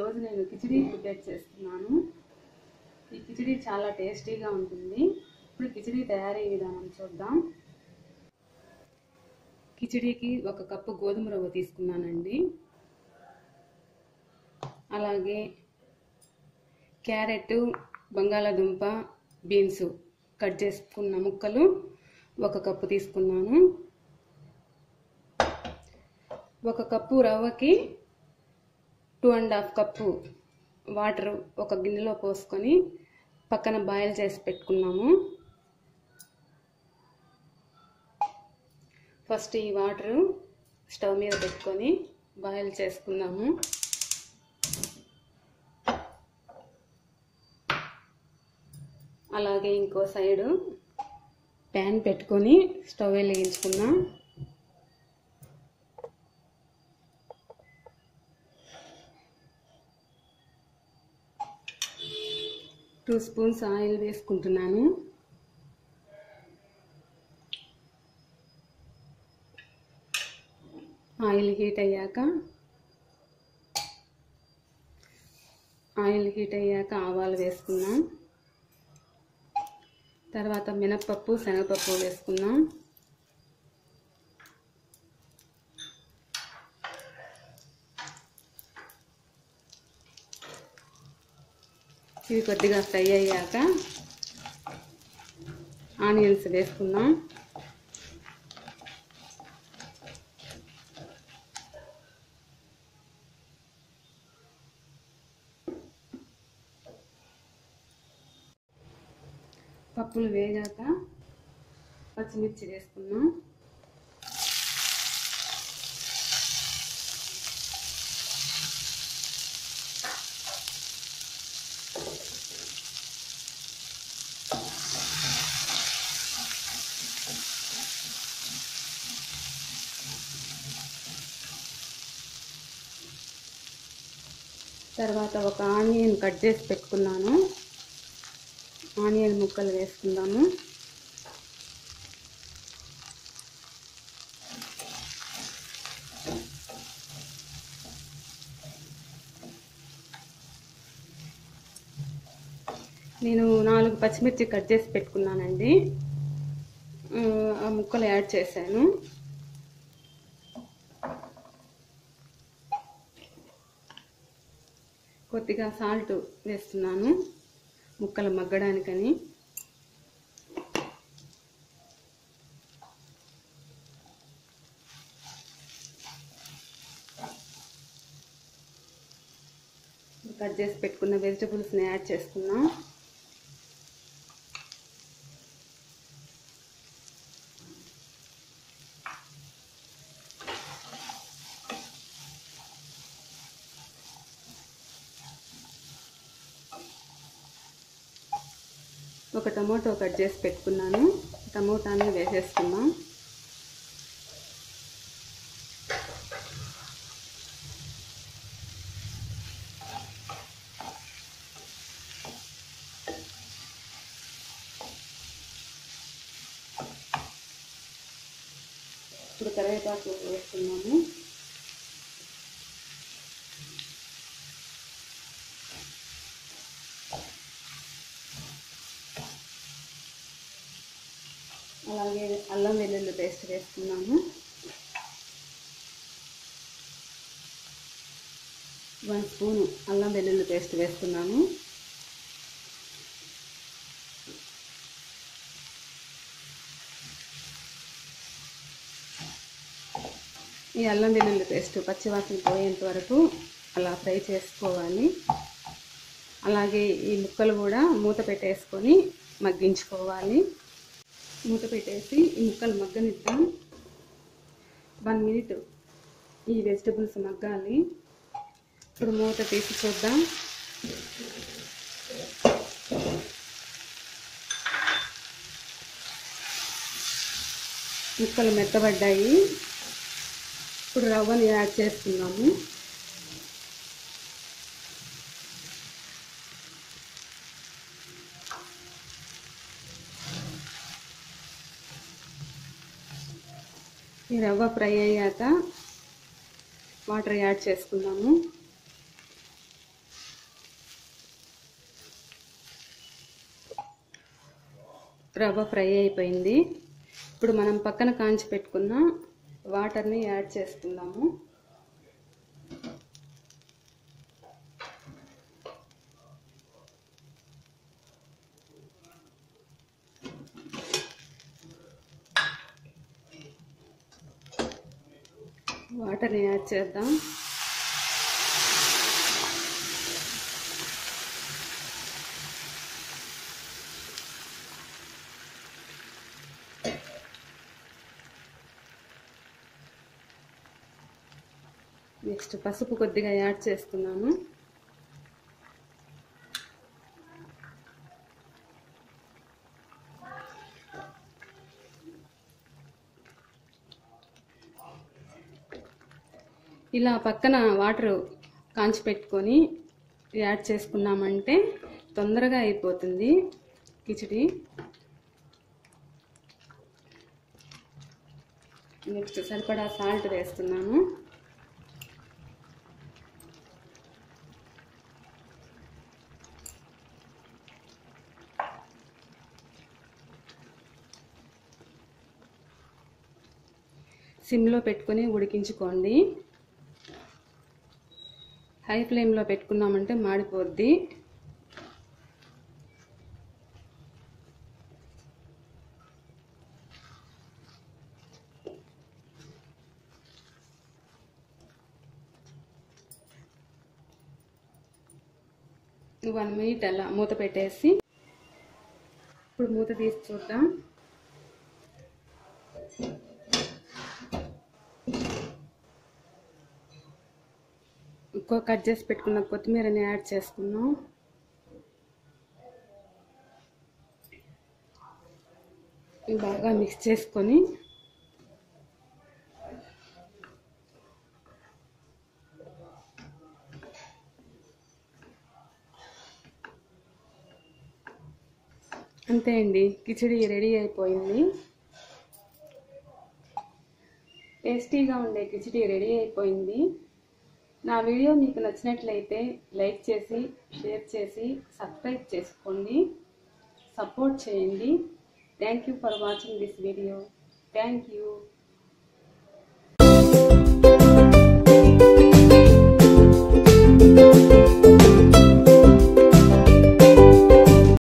ఈరోజు నేను కిచిడీ ప్రిపేర్ చేస్తున్నాను ఈ కిచిడీ చాలా టేస్టీగా ఉంటుంది ఇప్పుడు కిచిడీ తయారీ విధానం చూద్దాం కిచిడీకి ఒక కప్పు గోధుమ రవ్వ తీసుకున్నానండి అలాగే క్యారెట్ బంగాళాదుంప బీన్స్ కట్ చేసుకున్న ముక్కలు ఒక కప్పు తీసుకున్నాను ఒక కప్పు రవ్వకి two and half cup water ఒక గిన్నెలో పోసుకొని పక్కన బాయిల్ చేసి పెట్టుకున్నాము ఫస్ట్ ఈ వాటర్ స్టవ్ మీద పెట్టుకొని బాయిల్ చేసుకుందాము అలాగే ఇంకో సైడు ప్యాన్ పెట్టుకొని స్టవ్ వెలిగించుకుందాం టూ స్పూన్స్ ఆయిల్ వేసుకుంటున్నాను ఆయిల్ హీట్ అయ్యాక ఆయిల్ హీట్ అయ్యాక ఆవాలు వేసుకుందాం తర్వాత మినప్పప్పు శనగపప్పు వేసుకుందాం ఇవి కొద్దిగా ఫ్రై అయ్యాక ఆనియన్స్ వేసుకుందాం పప్పులు వేగాక పచ్చిమిర్చి వేసుకుందాం తర్వాత ఒక ఆనియన్ కట్ చేసి పెట్టుకున్నాను ఆనియన్ ముక్కలు వేసుకుందాము నేను నాలుగు పచ్చిమిర్చి కట్ చేసి పెట్టుకున్నానండి ఆ ముక్కలు యాడ్ చేశాను కొద్దిగా సాల్ట్ వేస్తున్నాను ముక్కలు మగ్గడానికని కట్ చేసి పెట్టుకున్న వెజిటబుల్స్ని యాడ్ చేసుకున్నాం ఒక టమాటో కట్ చేసి పెట్టుకున్నాను టమోటాని వేసేసుకుందాం ఇప్పుడు కరివేపాకు వేసుకున్నాము అలాగే అల్లం వెల్లుల్లి పేస్ట్ వేసుకున్నాము వన్ స్పూన్ అల్లం వెల్లుల్లి పేస్ట్ వేసుకున్నాము ఈ అల్లం వెల్లుల్లి పేస్ట్ పచ్చివాసన పోయేంత వరకు అలా ఫ్రై చేసుకోవాలి అలాగే ఈ ముక్కలు కూడా మూత పెట్టేసుకొని మగ్గించుకోవాలి మూత పెట్టేసి ఈ ముక్కలు మగ్గనిద్దాం వన్ మినిట్ ఈ వెజిటబుల్స్ మగ్గాలి ఇప్పుడు మూత తీసి చూద్దాం ముక్కలు మెత్తబడ్డాయి ఇప్పుడు రవ్వని యాడ్ చేసుకున్నాము ఈ రవ్వ ఫ్రై అయ్యాక వాటర్ యాడ్ చేసుకుందాము రవ్వ ఫ్రై అయిపోయింది ఇప్పుడు మనం పక్కన కాంచి పెట్టుకున్న వాటర్ని యాడ్ చేసుకుందాము వాటర్ని యాడ్ చేద్దాం నెక్స్ట్ పసుపు కొద్దిగా యాడ్ చేస్తున్నాను ఇలా పక్కన వాటర్ కాంచి పెట్టుకొని యాడ్ చేసుకున్నామంటే తొందరగా అయిపోతుంది కిచిడి నెక్స్ట్ సరిపడా సాల్ట్ వేస్తున్నాను సిమ్లో పెట్టుకొని ఉడికించుకోండి హై ఫ్లేమ్లో పెట్టుకున్నామంటే మాడిపోద్ది వన్ మినిట్ అలా మూత పెట్టేసి ఇప్పుడు మూత తీసి చూద్దాం ఇంకో కట్ చేసి పెట్టుకున్న కొత్తిమీరని యాడ్ చేసుకున్నాం బాగా మిక్స్ చేసుకొని అంతే అండి కిచడి రెడీ అయిపోయింది టేస్టీగా ఉండే కిచడి రెడీ అయిపోయింది నా వీడియో మీకు నచ్చినట్లయితే లైక్ చేసి షేర్ చేసి సబ్స్క్రైబ్ చేసుకోండి సపోర్ట్ చేయండి thank you for watching this video thank you